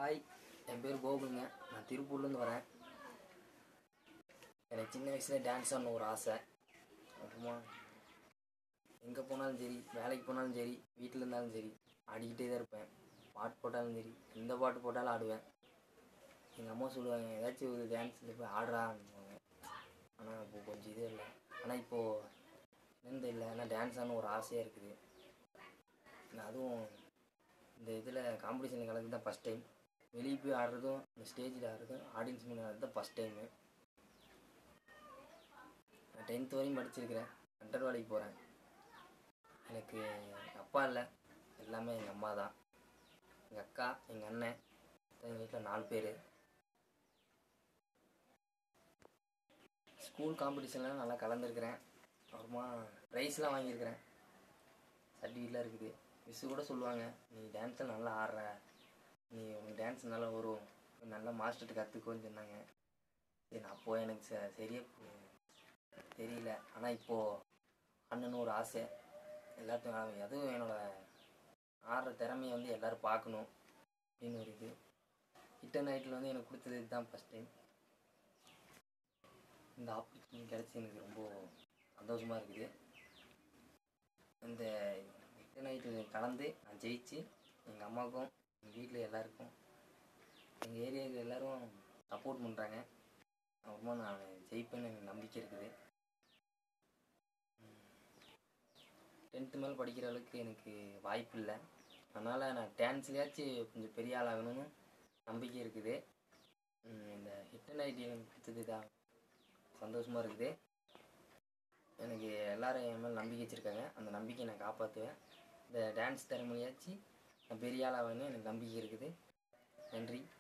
hi என் பேர் கோகுலுங்க நான் திருப்பூர்லேருந்து வரேன் எனக்கு சின்ன வயசில் டான்ஸ் ஆடணும் ஒரு ஆசை அப்புறமா எங்கே போனாலும் சரி வேலைக்கு போனாலும் சரி வீட்டில் இருந்தாலும் சரி ஆடிக்கிட்டே தான் இருப்பேன் பாட்டு போட்டாலும் சரி எந்த பாட்டு போட்டாலும் ஆடுவேன் எங்கள் அம்மா சொல்லுவாங்க ஏதாச்சும் ஒரு டான்ஸில் போய் ஆடுறான்னுவாங்க ஆனால் இப்போ கொஞ்சம் இது இல்லை ஆனால் இப்போது என்னன்னு இல்லை ஆனால் டான்ஸ் ஆடணும் ஒரு ஆசையாக இருக்குது நான் அதுவும் இந்த இதில் காம்படிஷனில் கலந்து தான் ஃபஸ்ட் டைம் வெளியே போய் ஆடுறதும் இந்த ஸ்டேஜில் ஆடுறதும் ஆடியன்ஸ் முன்னாடி ஆடுறது தான் ஃபஸ்ட் டைமு நான் டென்த் வரையும் படிச்சிருக்கிறேன் அண்டர்வாடிக்கு போகிறேன் எனக்கு எங்கள் அப்பா இல்லை எல்லாமே எங்கள் அம்மா தான் எங்கள் அக்கா எங்கள் அண்ணன் எங்கள் வீட்டில் நாலு பேர் ஸ்கூல் காம்படிஷன்லாம் நல்லா கலந்துருக்கிறேன் அப்புறமா ப்ரைஸ்லாம் வாங்கியிருக்கிறேன் சர்டிஃபிகேட்லாம் இருக்குது மிஸ்ஸு கூட சொல்லுவாங்க நீ டான்ஸில் நல்லா ஆடுற நீ உனக்கு டான்ஸ் நல்லா வரும் நீ நல்லா மாஸ்டர்கிட்ட கற்றுக்கோன்னு சொன்னாங்க சரி நான் அப்போ எனக்கு ச சரியாக தெரியல ஆனால் இப்போது ஆடணுன்னு ஒரு ஆசை எல்லாத்தையும் அதுவும் என்னோடய ஆடுற திறமையை வந்து எல்லோரும் பார்க்கணும் அப்படின்னு ஒரு இது ஹிட் நைட்டில் வந்து எனக்கு கொடுத்தது இதுதான் ஃபஸ்ட் டைம் இந்த ஆப்பர்ச்சுனிட்டி கிடச்சி எனக்கு ரொம்ப சந்தோஷமாக இருக்குது இந்த ஹிட் நைட்டில் கலந்து நான் ஜெயிச்சு எங்கள் அம்மாவுக்கும் எங்கள் வீட்டில் எல்லாருக்கும் எங்கள் ஏரியாவுக்கு எல்லோரும் சப்போர்ட் பண்ணுறாங்க அப்புறமா நான் ஜெயிப்பேன்னு எனக்கு நம்பிக்கை இருக்குது டென்த்து மேலே படிக்கிற அளவுக்கு எனக்கு வாய்ப்பு இல்லை அதனால் நான் டான்ஸ்லேயாச்சும் கொஞ்சம் பெரிய ஆள் ஆகணும்னு நம்பிக்கை இருக்குது உம் இந்த ஹிட் நைட் எனக்கு கொடுத்தது தான் சந்தோஷமாக இருக்குது எனக்கு எல்லாரும் என் மேலே நம்பிக்கை வச்சுருக்காங்க அந்த நம்பிக்கையை நான் காப்பாற்றுவேன் இந்த டான்ஸ் திறமையாச்சு நான் பெரிய ஆள் ஆவேன்னு எனக்கு நம்பிக்கை இருக்குது நன்றி